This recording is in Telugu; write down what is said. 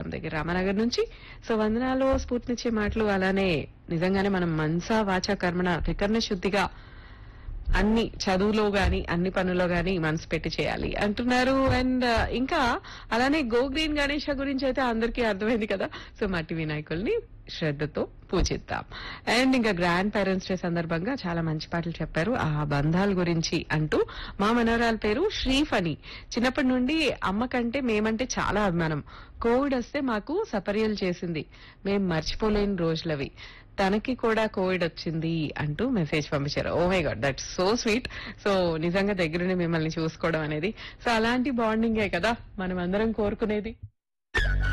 దగ్గర రామనగర్ నుంచి సో వందనాలు స్ఫూర్తినిచ్చే మాటలు అలానే నిజంగానే మనం మనసా వాచా కర్మణ త్రికరణ శుద్ధిగా అన్ని చదువులో గాని అన్ని పనుల్లో గాని మనసు పెట్టి చేయాలి అంటున్నారు అండ్ ఇంకా అలానే గో గ్రీన్ గణేష గురించి అయితే అందరికీ అర్థమైంది కదా సో మట్టి వినాయకుల్ని శ్రద్ధతో పూజిద్దాం అండ్ ఇంకా గ్రాండ్ పేరెంట్స్ డే సందర్భంగా చాలా మంచి పాటలు చెప్పారు ఆ బంధాల గురించి అంటూ మా మనవరాల పేరు శ్రీఫణి చిన్నప్పటి నుండి అమ్మ కంటే మేమంటే చాలా అభిమానం కోవిడ్ వస్తే మాకు సపర్యలు చేసింది మేం మర్చిపోలేని రోజులవి తనకి కూడా కోవిడ్ వచ్చింది అంటూ మెసేజ్ పంపించారు oh my god that so sweet so నిజంగా దగ్గరుండి మిమ్మల్ని చూసుకోవడం అనేది సో అలాంటి బాండింగే కదా మనం అందరం కోరుకునేది